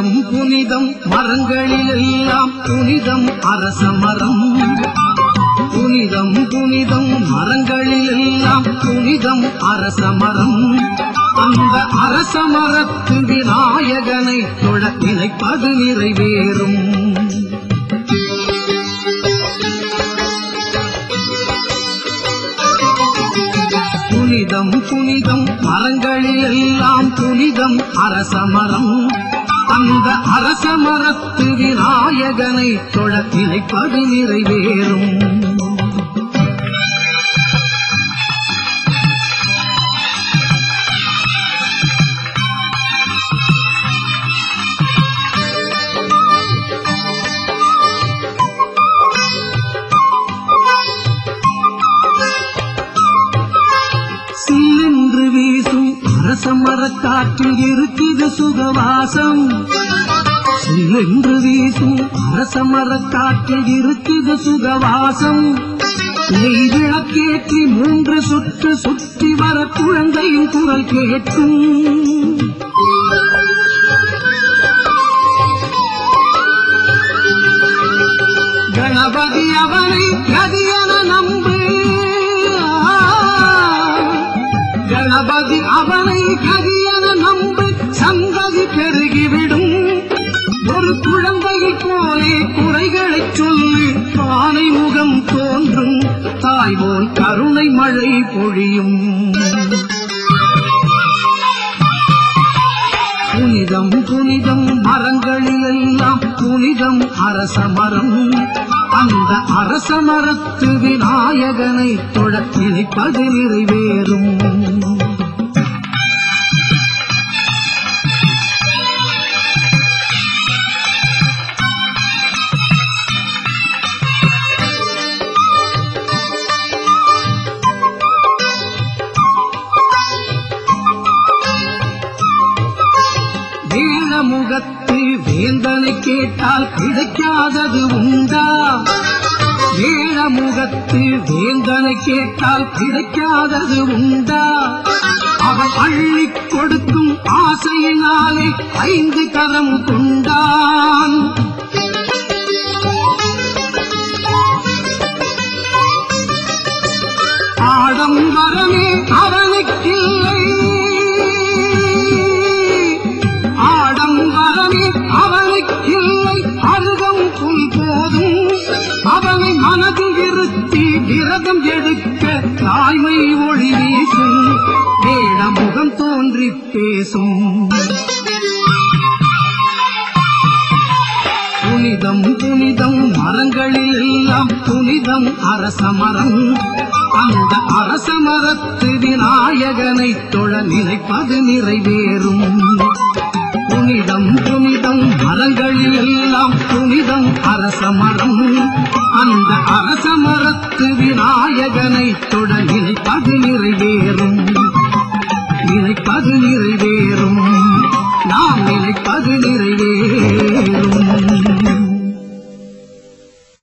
புனிதம் புனிதம் மரங்களிலெல்லாம் புனிதம் அரச மரம் புனிதம் புனிதம் மரங்களிலெல்லாம் புனிதம் அரச மரம் அந்த அரச மரத்து விநாயகனை தொழ நினைப்பது நிறைவேறும் புனிதம் புனிதம் மரங்களிலெல்லாம் புனிதம் அரச மரம் அந்த அரச மரத்து விநாயகனை தொழ நினைப்பது நிறைவேறும் சில்லென்று வீசும் அரச மரக்காற்றில் இருக்குது சுகவாசம் சில்லென்று வீசும் அரச மரக்காற்றில் இருக்குது சுகவாசம் நெய் விளக்கேற்றி மூன்று சுற்று சுற்றி வர குழந்தையின் குரல் கேட்கும் கணபதி அவனை கதியன நம்பு கணபதி அவனை கதியன நம்பு சந்ததி பெருகிவிடும் ஒரு குழந்தையை போலே குறைகளைச் சொல்லி ஆனை முகம் தோன்றும் தாய் போல் கருணை மழை பொழியும் புனிதம் புனிதம் மரங்களிலெல்லாம் புனிதம் அரச மரம் அந்த அரச மரத்து விநாயகனை தொழ நினைப்பது நிறைவேறும் வேளமுகத்தில் வேந்தனை கேட்டால் கிடைக்காதது உண்டா வேளமுகத்தில் வேந்தனை கேட்டால் கிடைக்காதது உண்டா அவன் அள்ளிக் கொடுக்கும் ஆசையினாலே ஐந்து கரம் கொண்டான் ஆடம்பரமே அவனுக்கில்லை ஆடம்பரமே அவனுக்கில்லை அருகம் புல் போதும் அவனை மனதில் இருத்தி விரதம் எடுக்க தாய்மை ஒளி வீசும் வேடமுகம் தோன்றி பேசும் புனிதம் புனிதம் மரங்களில் எல்லாம் புனிதம் அரச மரம் அந்த அரச மரத்து விநாயகனை தொழ நினைப்பது நிறைவேறும் புனிதம் புனிதம் மரங்களில் எல்லாம் புனிதம் அரச மரம் அந்த அரச மரத்து விநாயகனை தொட நினைப்பது நிறைவேறும் நினைப்பது நிறைவேறும்